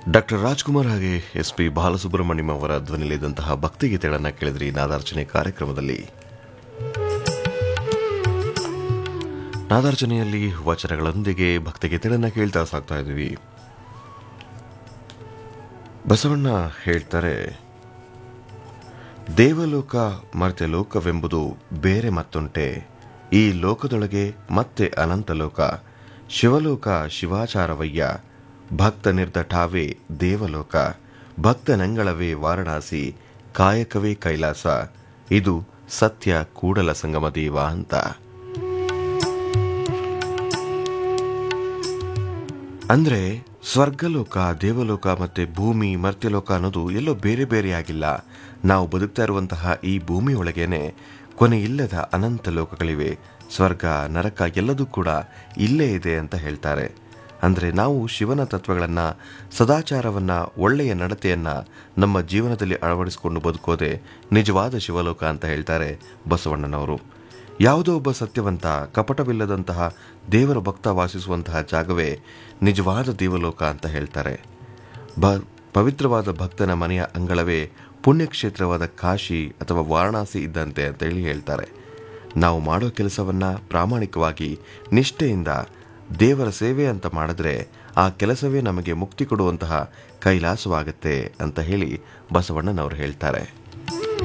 doctor Rajkumar ಹಾಗೆ S P Balasubrahmanyam ಅವರ ಧ್ವನಿಲಿದ್ದಂತಹ ಭಕ್ತಿಗೀತೆಗಳನ್ನು ಕೇಳಿದ್ರಿ ನಾದಾರ್ಚನೆ ಕಾರ್ಯಕ್ರಮದಲ್ಲಿ ನಾದಾರ್ಚನೆಯಲ್ಲಿ ವಚನಗಳೊಂದಿಗೆ ಭಕ್ತಿಗೀತೆಗಳನ್ನು ಕೇಳ್ತಾ ಸಾಕ್ತಾ ಇದ್ದೀವಿ ಬಸವಣ್ಣ ಹೇಳ್ತಾರೆ ದೇವಲೋಕ ಮರ್ತ್ಯ ಲೋಕವೆಂಬುದು ಬೇರೆ ಮತ್ತುಂಟೆ ಈ ಲೋಕದೊಳಗೆ ಮತ್ತೆ ಅನಂತ ಲೋಕ ಶಿವಲೋಕ ಶಿವಾಚಾರವಯ್ಯ ಭಕ್ತ ನಿರ್ದಠಾವೇ ದೇವಲೋಕ ಭಕ್ತನಂಗಳವೇ ವಾರಣಾಸಿ ಕಾಯಕವೇ ಕೈಲಾಸ ಇದು ಸತ್ಯ ಕೂಡಲ ಸಂಗಮ ದೇವ ಅಂತ ಅಂದ್ರೆ ಸ್ವರ್ಗಲೋಕ ದೇವಲೋಕ ಮತ್ತೆ ಭೂಮಿ ಮರ್ತ್ಯಲೋಕ ಅನ್ನೋದು ಎಲ್ಲೋ ಬೇರೆ ಬೇರೆಯಾಗಿಲ್ಲ ನಾವು ಬದುಕ್ತಾ ಇರುವಂತಹ ಈ ಭೂಮಿಯೊಳಗೇನೆ ಕೊನೆ ಇಲ್ಲದ ಅನಂತ ಲೋಕಗಳಿವೆ ಸ್ವರ್ಗ ನರಕ ಎಲ್ಲದೂ ಕೂಡ ಇಲ್ಲೇ ಇದೆ ಅಂತ ಹೇಳ್ತಾರೆ ಅಂದರೆ ನಾವು ಶಿವನ ತತ್ವಗಳನ್ನ ಸದಾಚಾರವನ್ನ ಒಳ್ಳೆಯ ನಡತೆಯನ್ನ ನಮ್ಮ ಜೀವನದಲ್ಲಿ ಅಳವಡಿಸಿಕೊಂಡು ಬದುಕೋದೆ ನಿಜವಾದ ಶಿವಲೋಕ ಅಂತ ಹೇಳ್ತಾರೆ ಬಸವಣ್ಣನವರು ಯಾವುದೋ ಒಬ್ಬ ಸತ್ಯವಂತ ಕಪಟವಿಲ್ಲದಂತಹ ದೇವರ ಭಕ್ತ ವಾಸಿಸುವಂತಹ ಜಾಗವೇ ನಿಜವಾದ ದೇವಲೋಕ ಅಂತ ಹೇಳ್ತಾರೆ ಬ ಪವಿತ್ರವಾದ ಭಕ್ತನ ಮನೆಯ ಅಂಗಳವೇ ಪುಣ್ಯಕ್ಷೇತ್ರವಾದ ಕಾಶಿ ಅಥವಾ ವಾರಣಾಸಿ ಇದ್ದಂತೆ ಅಂತ ಹೇಳಿ ಹೇಳ್ತಾರೆ ನಾವು ಮಾಡೋ ಕೆಲಸವನ್ನ ಪ್ರಾಮಾಣಿಕವಾಗಿ ನಿಷ್ಠೆಯಿಂದ ದೇವರ ಸೇವೆ ಅಂತ ಮಾಡಿದ್ರೆ ಆ ಕೆಲಸವೇ ನಮಗೆ ಮುಕ್ತಿ ಕೊಡುವಂತಹ ಕೈಲಾಸವಾಗುತ್ತೆ ಅಂತ ಹೇಳಿ ಬಸವಣ್ಣನವರು ಹೇಳ್ತಾರೆ